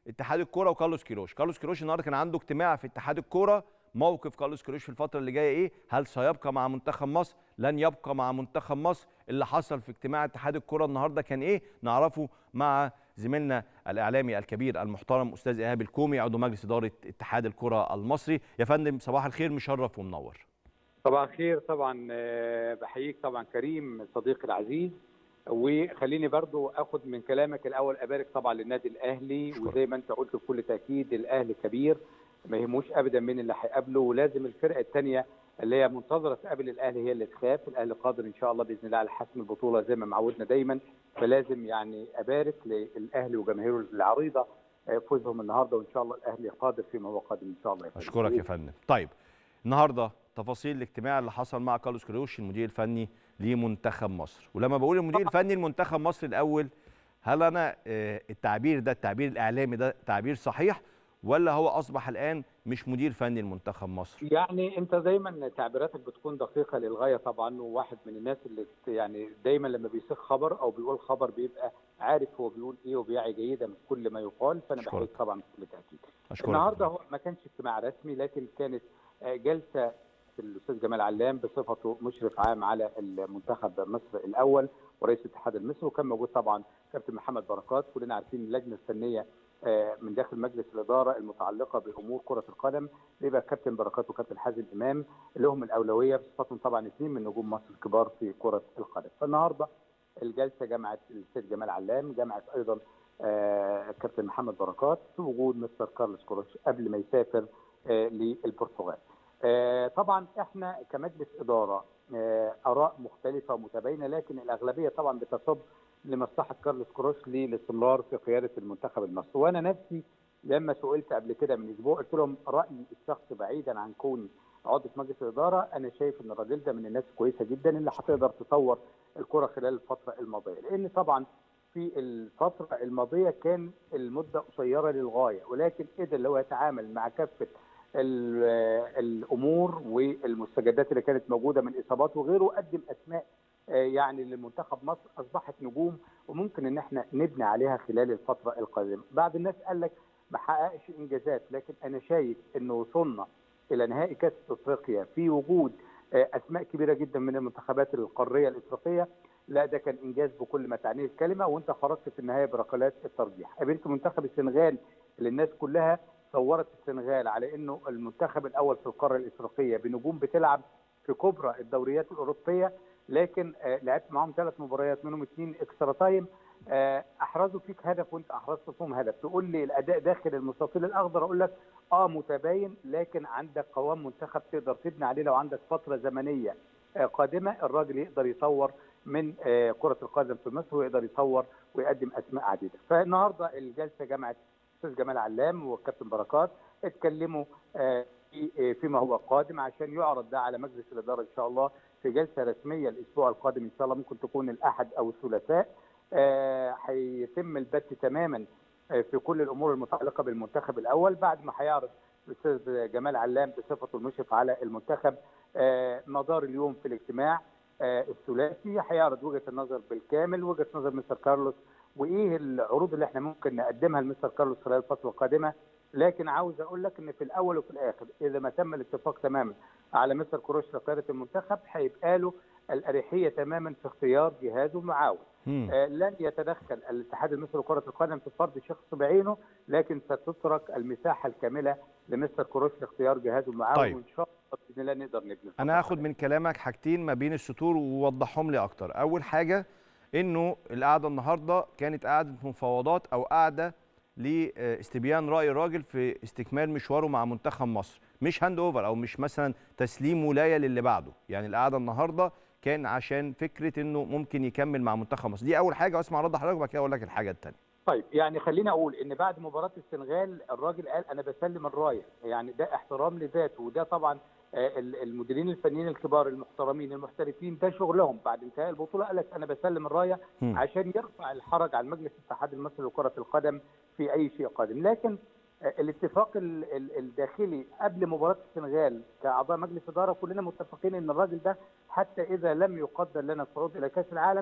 اتحاد الكوره وكارلوس كيروش كارلوس كيروش النهارده كان عنده اجتماع في اتحاد الكوره موقف كارلوس كيروش في الفتره اللي جايه ايه هل سيبقى مع منتخب مصر لن يبقى مع منتخب مصر اللي حصل في اجتماع اتحاد الكوره النهارده كان ايه نعرفه مع زميلنا الاعلامي الكبير المحترم استاذ ايهاب الكومي عضو مجلس اداره اتحاد الكره المصري يا فندم صباح الخير مشرف ومنور صباح الخير طبعا بحييك طبعا كريم صديقي العزيز وخليني برضو اخد من كلامك الاول ابارك طبعا للنادي الاهلي شكرا. وزي ما انت قلت بكل تاكيد الاهلي كبير ما يهموش ابدا مين اللي هيقابله ولازم الفرقه الثانيه اللي هي منتظره تقابل الاهلي هي اللي تخاف الاهلي قادر ان شاء الله باذن الله على حسم البطوله زي ما معودنا دايما فلازم يعني ابارك للاهلي وجماهيره العريضه فوزهم النهارده وان شاء الله الاهلي قادر فيما هو قادم ان شاء الله اشكرك يا فندم طيب النهارده تفاصيل الاجتماع اللي حصل مع كارلوس كيروش المدير الفني لمنتخب مصر ولما بقول المدير الفني لمنتخب مصر الاول هل انا آه، التعبير ده التعبير الاعلامي ده تعبير صحيح ولا هو اصبح الان مش مدير فني لمنتخب مصر يعني انت دايما تعبيراتك بتكون دقيقه للغايه طبعا وواحد من الناس اللي ت- يعني دايما لما بيصيغ خبر او بيقول خبر بيبقى عارف هو بيقول ايه وبيعي جيدا كل ما يقال فانا أشكرك. بحييك طبعا بكل تاكيد. اشكرك النهارده هو ما كانش اجتماع رسمي لكن كانت آه، جلسه الاستاذ جمال علام بصفته مشرف عام على المنتخب مصر الاول ورئيس الاتحاد المصري وكان موجود طبعا كابتن محمد بركات كلنا عارفين اللجنه الفنيه آه، من داخل مجلس الاداره المتعلقه بامور كره القدم بيبقى كابتن بركات وكابتن حازم امام لهم الاولويه بصفتهم طبعا اثنين من نجوم مصر الكبار في كره القدم فالنهارده الجلسه جمعت الاستاذ جمال علام جمعت ايضا آه، كابتن محمد بركات في وجود مستر كارلوس كوروش قبل ما يسافر آه، للبرتغال. آه، طبعا احنا كمجلس اداره آه، اراء مختلفه ومتباينه لكن الاغلبيه طبعا بتصب لمصلحه كارلوس كروش للاستمرار في قياده المنتخب المصري وانا نفسي لما سئلت قبل كده من اسبوع قلت لهم رايي الشخصي بعيدا عن كوني عضو في مجلس الاداره انا شايف ان الراجل ده من الناس كويسه جدا اللي هتقدر تطور الكره خلال الفتره الماضيه لان طبعا في الفتره الماضيه كان المده قصيره للغايه ولكن قدر اللي هو يتعامل مع كافه ال- الامور والمستجدات اللي كانت موجوده من اصابات وغيره قدم اسماء آه، يعني لمنتخب مصر اصبحت نجوم وممكن ان احنا نبني عليها خلال الفتره القادمه. بعض الناس قال لك ما حققش انجازات لكن انا شايف انه وصلنا الى نهائي كاس افريقيا في وجود آه، اسماء كبيره جدا من المنتخبات القاريه الافريقيه لا ده كان انجاز بكل ما تعنيه الكلمه وانت خرجت في النهايه بركلات الترجيح. قابلت منتخب السنغال اللي الناس كلها صورت السنغال على انه المنتخب الاول في القاره الافريقيه بنجوم بتلعب في كبرى الدوريات الاوروبيه لكن آه، لعبت معاهم ثلاث مباريات منهم اثنين اكسترا تايم آه، احرزوا فيك هدف وانت احرزت فيهم هدف تقول لي الاداء داخل المستطيل الاخضر اقول لك اه متباين لكن عندك قوام منتخب تقدر تبني عليه لو عندك فتره زمنيه آه، قادمه الراجل يقدر يطور من آه، كره القدم في مصر ويقدر يطور ويقدم اسماء عديده فالنهارده الجلسه جمعت الاستاذ جمال علام والكابتن بركات اتكلموا آه، في- آه، فيما هو قادم عشان يعرض ده على مجلس الاداره ان شاء الله في جلسه رسميه الاسبوع القادم ان شاء الله ممكن تكون الاحد او الثلاثاء آه، هيتم البت تماما آه، في كل الامور المتعلقه بالمنتخب الاول بعد ما هيعرض الاستاذ جمال علام بصفته المشرف على المنتخب آه، مدار اليوم في الاجتماع آه، الثلاثي هيعرض وجهه النظر بالكامل وجهه نظر مستر كارلوس وايه العروض اللي احنا ممكن نقدمها لمستر كارلوس خلال الفتره القادمه لكن عاوز اقول لك ان في الاول وفي الاخر اذا ما تم الاتفاق تماما على مستر كروش لقياده المنتخب هيبقى له الاريحيه تماما في اختيار جهازه المعاون مم. آه، لن يتدخل الاتحاد المصري لكره القدم في فرض شخص بعينه لكن ستترك المساحه الكامله لمستر كروش لاختيار جهازه المعاون طيب. وان شاء الله باذن الله نقدر نبني انا هاخد من كلامك حاجتين ما بين السطور ووضحهم لي اكتر اول حاجه انه القعده النهارده كانت قعده مفاوضات او قعده لاستبيان راي الراجل في استكمال مشواره مع منتخب مصر مش هاند اوفر او مش مثلا تسليم ولايه للي بعده يعني القعده النهارده كان عشان فكره انه ممكن يكمل مع منتخب مصر دي اول حاجه واسمع رد حضرتك وبعد كده اقول لك الحاجه الثانيه طيب يعني خليني اقول ان بعد مباراه السنغال الراجل قال انا بسلم الرايه يعني ده احترام لذاته وده طبعا آه، ال- المديرين الفنيين الكبار المحترمين المحترفين ده شغلهم بعد انتهاء البطوله قال لك انا بسلم الرايه مم. عشان يرفع الحرج عن مجلس الاتحاد المصري لكره القدم في اي شيء قادم لكن آه، الاتفاق ال- ال- الداخلي قبل مباراه السنغال كاعضاء مجلس اداره كلنا متفقين ان الراجل ده حتى اذا لم يقدر لنا الصعود الى كاس العالم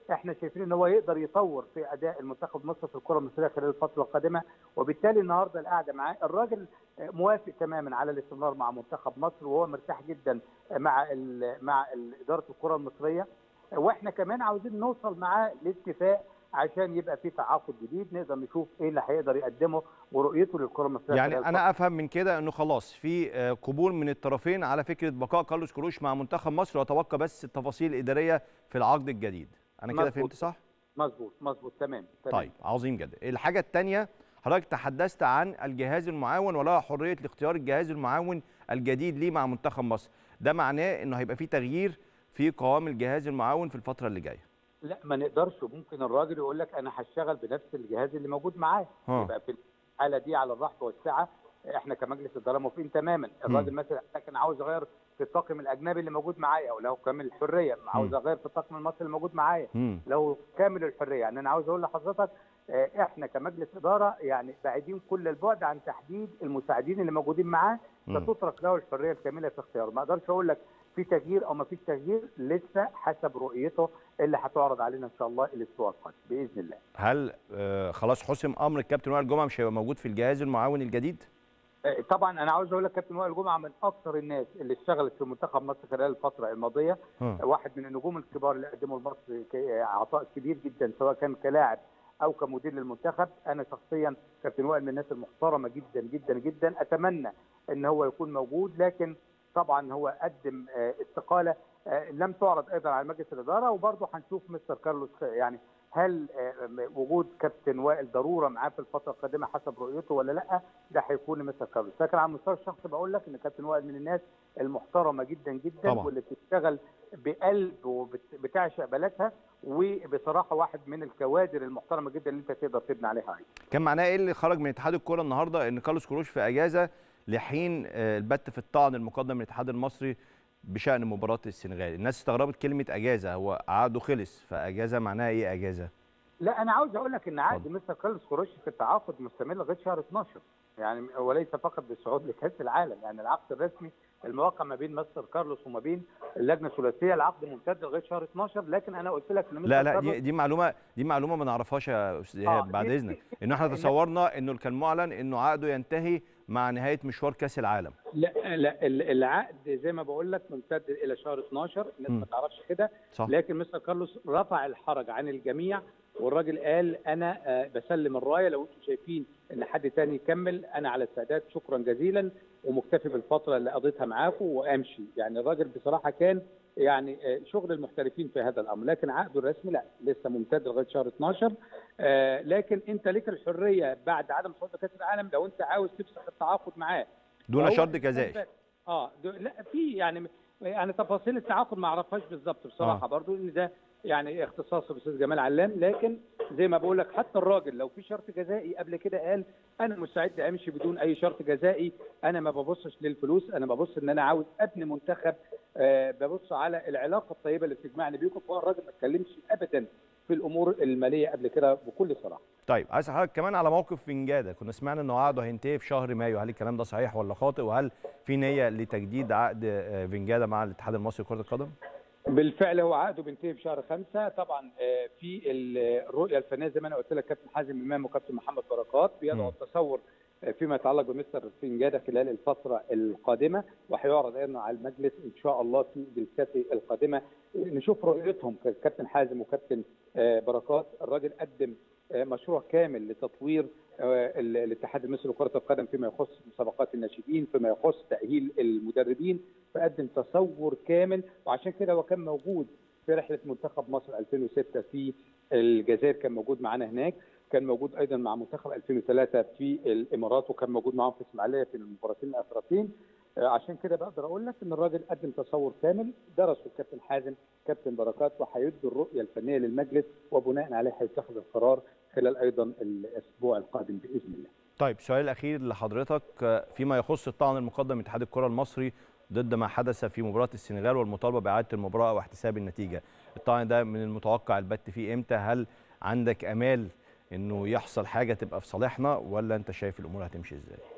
احنا شايفين ان هو يقدر يطور في اداء المنتخب مصر في الكره المصريه خلال الفتره القادمه وبالتالي النهارده القعده معاه الراجل موافق تماما على الاستمرار مع منتخب مصر وهو مرتاح جدا مع ال مع ال اداره الكره المصريه واحنا كمان عاوزين نوصل معاه لاتفاق عشان يبقى في تعاقد جديد نقدر نشوف ايه اللي هيقدر يقدمه ورؤيته للكره المصريه يعني انا افهم من كده انه خلاص في قبول من الطرفين على فكره بقاء كارلوس كروش مع منتخب مصر وتبقى بس التفاصيل الاداريه في العقد الجديد انا كده فهمت صح مظبوط مظبوط تمام تمام طيب عظيم جدا الحاجه الثانيه حضرتك تحدثت عن الجهاز المعاون ولا حريه الاختيار الجهاز المعاون الجديد ليه مع منتخب مصر ده معناه انه هيبقى في تغيير في قوام الجهاز المعاون في الفتره اللي جايه لا ما نقدرش ممكن الراجل يقول لك انا هشتغل بنفس الجهاز اللي موجود معاه يبقى في الحاله دي على الرحب والسعه احنا كمجلس اداره موافقين تماما الراجل مثلا كان عاوز اغير في الطاقم الاجنبي اللي موجود معايا او له كامل الحريه عاوز اغير في الطاقم المصري اللي موجود معايا لو كامل الحريه يعني انا عاوز اقول لحضرتك احنا كمجلس اداره يعني بعيدين كل البعد عن تحديد المساعدين اللي موجودين معاه فتترك له الحريه الكامله في اختياره ما اقدرش اقول لك في تغيير او ما فيش تغيير لسه حسب رؤيته اللي هتعرض علينا ان شاء الله الاسبوع القادم باذن الله. هل آه خلاص حسم امر الكابتن وائل جمعه مش هيبقى موجود في الجهاز المعاون الجديد؟ آه طبعا انا عاوز اقول لك كابتن وائل جمعه من اكثر الناس اللي اشتغلت في منتخب مصر خلال الفتره الماضيه آه. واحد من النجوم الكبار اللي قدموا لمصر عطاء كبير جدا سواء كان كلاعب او كمدير للمنتخب انا شخصيا كابتن وائل من الناس المحترمه جدا جدا جدا اتمنى ان هو يكون موجود لكن طبعا هو قدم استقاله لم تعرض ايضا على مجلس الاداره وبرضه هنشوف مستر كارلوس يعني هل وجود كابتن وائل ضروره معاه في الفتره القادمه حسب رؤيته ولا لا ده هيكون مستر كارلوس لكن على المستوى الشخصي بقول لك ان كابتن وائل من الناس المحترمه جدا جدا طبعا. واللي بتشتغل بقلب وبتعشق بلدها وبصراحه واحد من الكوادر المحترمه جدا اللي انت تقدر تبني عليها عين. كان معناه ايه اللي خرج من اتحاد الكوره النهارده ان كارلوس كروش في اجازه لحين البت في الطعن المقدم من الاتحاد المصري بشان مباراه السنغال الناس استغربت كلمه اجازه هو عقده خلص فاجازه معناها ايه اجازه لا انا عاوز اقول لك ان عقد مستر كارلوس كروش في التعاقد مستمر لغايه شهر 12 يعني وليس فقط بالصعود لكاس العالم يعني العقد الرسمي الموقع ما بين مستر كارلوس وما بين اللجنه الثلاثيه العقد ممتد لغايه شهر 12 لكن انا قلت لك ان لا لا دي دي معلومه دي معلومه ما نعرفهاش يا استاذ ايهاب بعد اذنك انه احنا تصورنا انه كان معلن انه عقده ينتهي مع نهايه مشوار كاس العالم لا لا العقد زي ما بقول لك ممتد الى شهر 12 الناس ما تعرفش كده لكن مستر كارلوس رفع الحرج عن الجميع والراجل قال انا بسلم الرايه لو انتم شايفين ان حد تاني يكمل انا على استعداد شكرا جزيلا ومكتفي بالفتره اللي قضيتها معاكم وامشي يعني الراجل بصراحه كان يعني شغل المحترفين في هذا الامر لكن عقده الرسمي لا لسه ممتد لغايه شهر 12 آه لكن انت ليك الحريه بعد عدم صعود كاس العالم لو انت عاوز تفسخ التعاقد معاه دون شرط جزائي اه لا في يعني يعني تفاصيل التعاقد ما اعرفهاش بالظبط بصراحه آه. برضو ان ده يعني اختصاص الاستاذ جمال علام لكن زي ما بقول لك حتى الراجل لو في شرط جزائي قبل كده قال انا مستعد امشي بدون اي شرط جزائي انا ما ببصش للفلوس انا ببص ان انا عاوز ابني منتخب آه ببص على العلاقه الطيبه اللي بتجمعني بيكم فهو الراجل ما اتكلمش ابدا في الامور الماليه قبل كده بكل صراحه. طيب عايز حضرتك كمان على موقف فنجاده كنا سمعنا انه عقده هينتهي في شهر مايو هل الكلام ده صحيح ولا خاطئ وهل في نيه لتجديد عقد فنجاده مع الاتحاد المصري لكره القدم؟ بالفعل هو عقده بينتهي في شهر خمسة طبعا في الرؤيه الفنيه زي ما انا قلت لك كابتن حازم امام وكابتن محمد بركات بيضعوا التصور فيما يتعلق بمستر فنجاده خلال الفتره القادمه وهيعرض ايضا على المجلس ان شاء الله في جلساته القادمه نشوف رؤيتهم كابتن حازم وكابتن بركات الراجل قدم مشروع كامل لتطوير الاتحاد المصري لكره القدم فيما يخص مسابقات الناشئين فيما يخص تاهيل المدربين فقدم تصور كامل وعشان كده هو كان موجود في رحله منتخب مصر 2006 في الجزائر كان موجود معانا هناك كان موجود ايضا مع منتخب 2003 في الامارات وكان موجود معاهم في اسماعيليه في المباراتين الاخرتين عشان كده بقدر اقول لك ان الراجل قدم تصور كامل درسه الكابتن حازم كابتن بركات وهيدوا الرؤيه الفنيه للمجلس وبناء عليه هيتخذ القرار خلال ايضا الاسبوع القادم باذن الله. طيب السؤال الاخير لحضرتك فيما يخص الطعن المقدم من اتحاد الكره المصري ضد ما حدث في مباراه السنغال والمطالبه باعاده المباراه واحتساب النتيجه. الطعن ده من المتوقع البت فيه امتى؟ هل عندك امال انه يحصل حاجه تبقى في صالحنا ولا انت شايف الامور هتمشي ازاي؟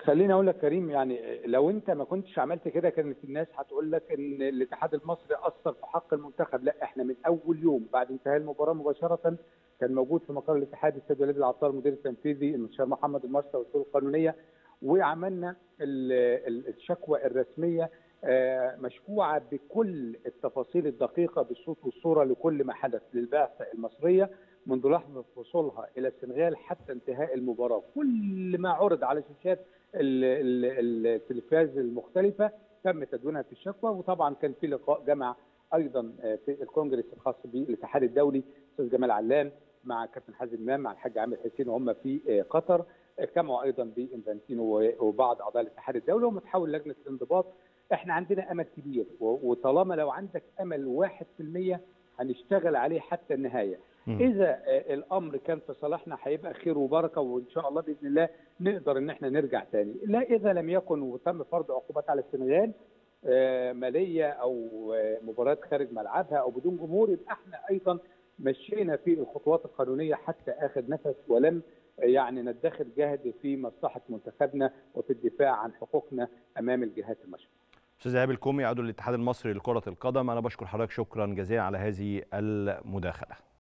خليني اقول لك كريم يعني لو انت ما كنتش عملت كده كانت الناس هتقول لك ان الاتحاد المصري اثر في حق المنتخب لا احنا من اول يوم بعد انتهاء المباراه مباشره كان موجود في مقر الاتحاد السيد وليد العطار المدير التنفيذي المستشار محمد المرسى والسلطه القانونيه وعملنا الشكوى الرسميه مشفوعه بكل التفاصيل الدقيقه بالصوت والصوره لكل ما حدث للبعثه المصريه منذ لحظه وصولها الى السنغال حتى انتهاء المباراه كل ما عرض على شاشات التلفاز المختلفه تم تدوينها في الشكوى وطبعا كان في لقاء جمع ايضا في الكونجرس الخاص بالاتحاد الدولي استاذ جمال علام مع كابتن حازم امام مع الحاج عامر حسين وهم في قطر اجتمعوا ايضا بانفانتينو وبعض اعضاء الاتحاد الدولي ومتحول لجنه الانضباط احنا عندنا امل كبير وطالما لو عندك امل 1% هنشتغل عليه حتى النهايه م. اذا الامر كان في صالحنا هيبقى خير وبركه وان شاء الله باذن الله نقدر ان احنا نرجع تاني لا اذا لم يكن وتم فرض عقوبات على السنغال ماليه او مباريات خارج ملعبها او بدون جمهور يبقى احنا ايضا مشينا في الخطوات القانونيه حتى اخر نفس ولم يعني ندخر جهد في مصلحه منتخبنا وفي الدفاع عن حقوقنا امام الجهات المشروعه. استاذ ايهاب الكومي عضو الاتحاد المصري لكره القدم انا بشكر حضرتك شكرا جزيلا على هذه المداخله.